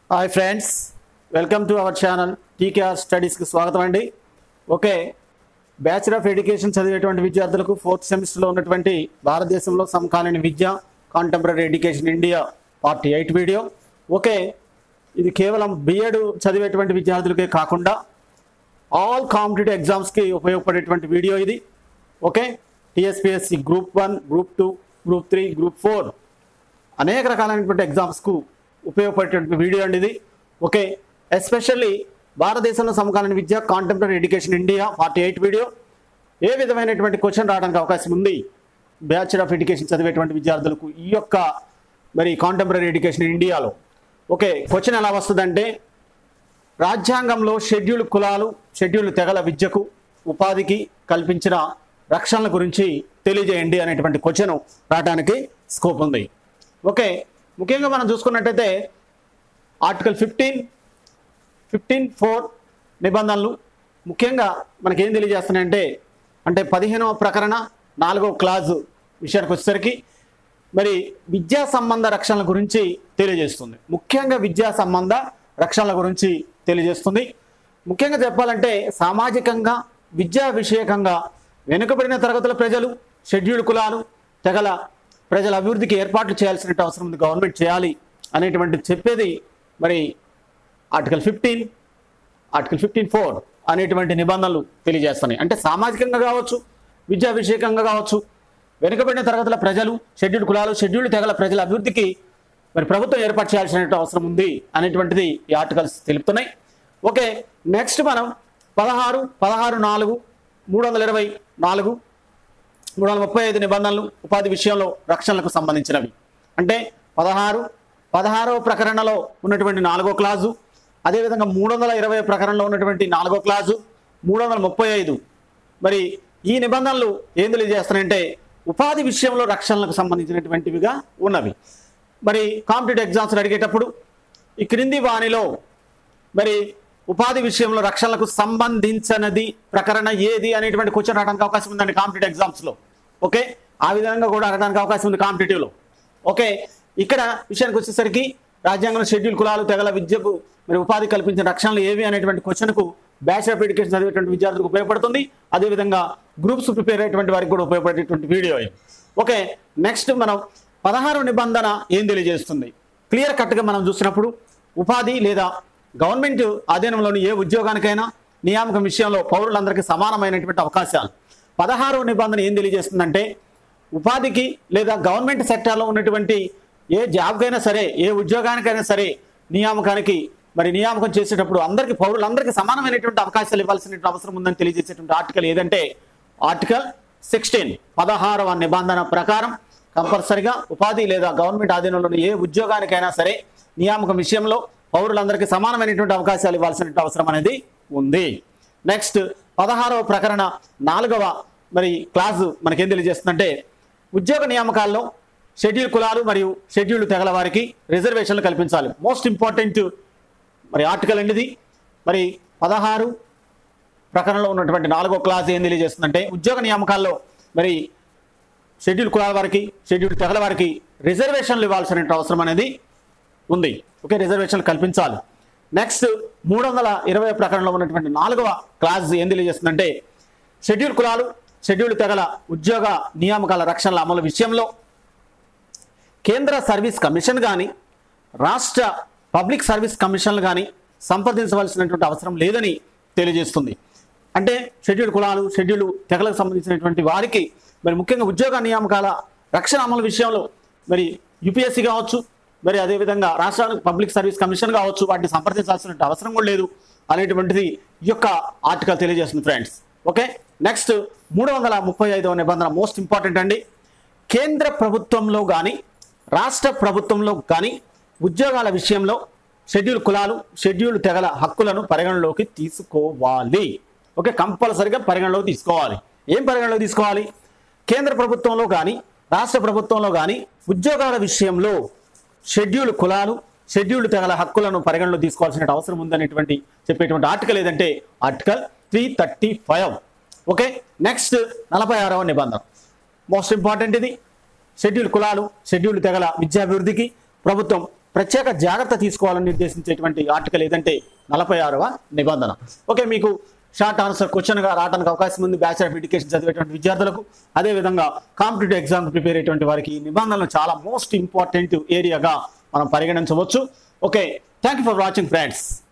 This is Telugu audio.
hi friends welcome to our channel TKR స్టడీస్కి స్వాగతం అండి ఓకే బ్యాచులర్ ఆఫ్ ఎడ్యుకేషన్ చదివేటువంటి విద్యార్థులకు ఫోర్త్ సెమిస్టర్లో ఉన్నటువంటి భారతదేశంలో సమకాలీన విద్య contemporary education India part eight video okay ఇది కేవలం బిఎడ్ చదివేటువంటి విద్యార్థులకే కాకుండా ఆల్ కాంపిటేటివ్ ఎగ్జామ్స్కి ఉపయోగపడేటువంటి వీడియో ఇది okay TSPSC group one group two group three group four అనేక రకాలైనటువంటి ఎగ్జామ్స్కు ఉపయోగపడేటువంటి వీడియో అండి ఇది ఓకే ఎస్పెషల్లీ భారతదేశంలో సమకాలీన విద్య contemporary education India forty eight video ఏ విధమైనటువంటి క్వశ్చన్ రావడానికి అవకాశం ఉంది బ్యాచులర్ ఆఫ్ ఎడ్యుకేషన్ చదివేటువంటి విద్యార్థులకు ఈ యొక్క మరి కాంటెంపరీ ఎడ్యుకేషన్ ఇండియాలో ఓకే క్వశ్చన్ ఎలా వస్తుందంటే రాజ్యాంగంలో షెడ్యూల్ కులాలు షెడ్యూల్ తెగల విద్యకు ఉపాధికి కల్పించిన రక్షణల గురించి తెలియజేయండి అనేటువంటి క్వశ్చన్ రావడానికి స్కోప్ ఉంది ఓకే ముఖ్యంగా మనం చూసుకున్నట్టయితే ఆర్టికల్ ఫిఫ్టీన్ ఫిఫ్టీన్ ఫోర్ నిబంధనలు ముఖ్యంగా మనకేం తెలియజేస్తున్నాయంటే అంటే పదిహేనవ ప్రకరణ నాలుగవ క్లాజు విషయానికి వచ్చేసరికి మరి విద్యా సంబంధ రక్షణల గురించి తెలియజేస్తుంది ముఖ్యంగా విద్యా సంబంధ రక్షణల గురించి తెలియజేస్తుంది ముఖ్యంగా చెప్పాలంటే సామాజికంగా విద్యా విషయకంగా వెనుకబడిన తరగతుల ప్రజలు షెడ్యూల్ కులాలు తెగల ప్రజల అభివృద్ధికి ఏర్పాట్లు చేయాల్సిన అవసరం ఉంది గవర్నమెంట్ చేయాలి అనేటువంటి చెప్పేది మరి article fifteen article fifteen four అనేటువంటి నిబంధనలు తెలియజేస్తున్నాయి అంటే సామాజికంగా కావచ్చు విద్యా విషయకంగా కావచ్చు వెనుకబడిన తరగతుల ప్రజలు షెడ్యూల్ కులాలు షెడ్యూల్ తెగల ప్రజల అభివృద్ధికి మరి ప్రభుత్వం ఏర్పాటు చేయాల్సిన అవసరం ఉంది అనేటువంటిది ఈ ఆర్టికల్స్ తెలుపుతున్నాయి ఓకే నెక్స్ట్ మనం పదహారు పదహారు నాలుగు మూడు వందల ఇరవై నాలుగు మూడు వందల ముప్పై ఐదు నిబంధనలు ఉపాధి విషయంలో రక్షణలకు సంబంధించినవి అంటే పదహారు పదహారవ ప్రకరణలో ఉన్నటువంటి నాలుగో క్లాజు అదేవిధంగా మూడు వందల ఇరవై ప్రకరణలో ఉన్నటువంటి నాలుగో క్లాజు మూడు వందల ముప్పై ఐదు మరి ఈ నిబంధనలు ఏం తెలియజేస్తున్నాయంటే ఉపాధి విషయంలో రక్షణలకు సంబంధించినటువంటివిగా ఉన్నవి మరి కాంపిటేటివ్ ఎగ్జామ్స్ అడిగేటప్పుడు ఈ క్రింది వాణిలో మరి ఉపాధి విషయంలో రక్షణలకు సంబంధించినది ప్రకరణ ఏది అనేటువంటి క్వశ్చన్ రావడానికి అవకాశం ఉందండి కాంపిటేటివ్ ఎగ్జామ్స్లో ఓకే ఆ విధంగా కూడా అడగడానికి అవకాశం ఉంది కాంపిటేటివ్లో ఓకే ఇక్కడ విషయానికి వచ్చేసరికి రాజ్యాంగంలో షెడ్యూల్ కులాలు తెగల విద్యకు మరి ఉపాధి కల్పించిన రక్షణలు ఏవి అనేటువంటి క్వశ్చన్కు బ్యాచులర్ ఆఫ్ ఎడ్యుకేషన్ చదివేటువంటి విద్యార్థులకు ఉపయోగపడుతుంది అదేవిధంగా గ్రూప్స్ ప్రిపేర్ అయ్యేటువంటి వారికి కూడా ఉపయోగపడేటువంటి వీడియో ఇది ఓకే నెక్స్ట్ మనం పదహారు నిబంధన ఏం తెలియజేస్తుంది క్లియర్ కట్గా మనం చూసినప్పుడు ఉపాధి లేదా గవర్నమెంట్ ఆధీనంలోని ఏ ఉద్యోగానికైనా నియామకం విషయంలో పౌరులందరికీ సమానమైనటువంటి అవకాశాలు పదహారవ నిబంధన ఏం తెలియజేస్తుందంటే ఉపాధికి లేదా గవర్నమెంట్ సెక్టార్లో ఉన్నటువంటి ఏ జాబ్కైనా సరే ఏ ఉద్యోగానికైనా సరే నియామకానికి మరి నియామకం చేసేటప్పుడు అందరికీ పౌరులందరికీ సమానమైనటువంటి అవకాశాలు ఇవ్వాల్సిన అవసరం ఉందని తెలియజేసేటువంటి ఆర్టికల్ ఏదంటే ఆర్టికల్ సిక్స్టీన్ పదహారవ నిబంధన ప్రకారం కంపల్సరిగా ఉపాధి లేదా గవర్నమెంట్ ఆధీనంలోని ఏ ఉద్యోగానికైనా సరే నియామకం విషయంలో పౌరులందరికీ సమానమైనటువంటి అవకాశాలు ఇవ్వాల్సిన అవసరం అనేది ఉంది నెక్స్ట్ పదహారవ ప్రకరణ నాలుగవ మరి క్లాసు మనకేం తెలియజేస్తుందంటే ఉద్యోగ నియామకాల్లో షెడ్యూల్ కులాలు మరియు షెడ్యూల్ తెగల వారికి రిజర్వేషన్లు కల్పించాలి మోస్ట్ ఇంపార్టెంట్ మరి ఆర్టికల్ అండి ఇది మరి పదహారు ప్రకరణలో ఉన్నటువంటి నాలుగో క్లాస్ ఏం తెలియజేస్తుందంటే ఉద్యోగ నియామకాల్లో మరి షెడ్యూల్ కులాల వారికి షెడ్యూల్ తెగల వారికి రిజర్వేషన్లు ఇవ్వాల్సిన అవసరం అనేది ఉంది ఓకే రిజర్వేషన్లు కల్పించాలి నెక్స్ట్ మూడు వందల ఇరవై ప్రకరణలో ఉన్నటువంటి నాలుగవ క్లాస్ ఏం తెలియజేస్తుందంటే షెడ్యూల్ కులాలు షెడ్యూల్ తెగల ఉద్యోగ నియామకాల రక్షణల అమలు విషయంలో కేంద్ర సర్వీస్ కమిషన్ కానీ రాష్ట్ర పబ్లిక్ సర్వీస్ కమిషన్లు కానీ సంప్రదించవలసినటువంటి అవసరం లేదని తెలియజేస్తుంది అంటే షెడ్యూల్ కులాలు షెడ్యూల్ తెగలకు సంబంధించినటువంటి వారికి మరి ముఖ్యంగా ఉద్యోగ నియామకాల రక్షణ అమలు విషయంలో మరి యూపీఎస్సీ కావచ్చు మరి అదేవిధంగా రాష్ట్ర పబ్లిక్ సర్వీస్ కమిషన్ కావచ్చు వాటిని సంప్రదించాల్సిన అవసరం కూడా లేదు అనేటువంటిది ఈ యొక్క ఆర్టికల్ తెలియజేస్తుంది ఫ్రెండ్స్ ఓకే నెక్స్ట్ మూడు వందల ముప్పై ఐదవ నిబంధన మోస్ట్ ఇంపార్టెంట్ అండి కేంద్ర ప్రభుత్వంలో కానీ రాష్ట్ర ప్రభుత్వంలో కానీ ఉద్యోగాల విషయంలో షెడ్యూల్ కులాలు షెడ్యూల్ తెగల హక్కులను పరిగణలోకి తీసుకోవాలి ఓకే కంపల్సరిగా పరిగణలోకి తీసుకోవాలి ఏం పరిగణలోకి తీసుకోవాలి కేంద్ర ప్రభుత్వంలో కానీ రాష్ట్ర ప్రభుత్వంలో కానీ ఉద్యోగాల విషయంలో షెడ్యూల్ కులాలు షెడ్యూల్ తెగల హక్కులను పరిగణలో తీసుకోవాల్సిన అవసరం ఉందనేటువంటి చెప్పేటువంటి ఆర్టికల్ ఏదంటే article three thirty five okay next నలభై ఆరవ నిబంధన మోస్ట్ ఇంపార్టెంట్ ఇది షెడ్యూల్ కులాలు షెడ్యూల్ తెగల విద్యాభివృద్ధికి ప్రభుత్వం ప్రత్యేక జాగ్రత్త తీసుకోవాలని నిర్దేశించేటువంటి ఆర్టికల్ ఏదంటే నలభై ఆరవ నిబంధన ఓకే మీకు షార్ట్ ఆన్సర్ క్వశ్చన్గా రావడానికి అవకాశం ఉంది బ్యాచులర్ ఆఫ్ ఎడ్యుకేషన్ చదివేటువంటి విద్యార్థులకు అదేవిధంగా కాంపిటేటివ్ ఎగ్జామ్ ప్రిపేర్ అయ్యేటువంటి వారికి ఈ నిబంధనలు చాలా మోస్ట్ ఇంపార్టెంట్ ఏరియాగా మనం పరిగణించవచ్చు okay thank you for watching friends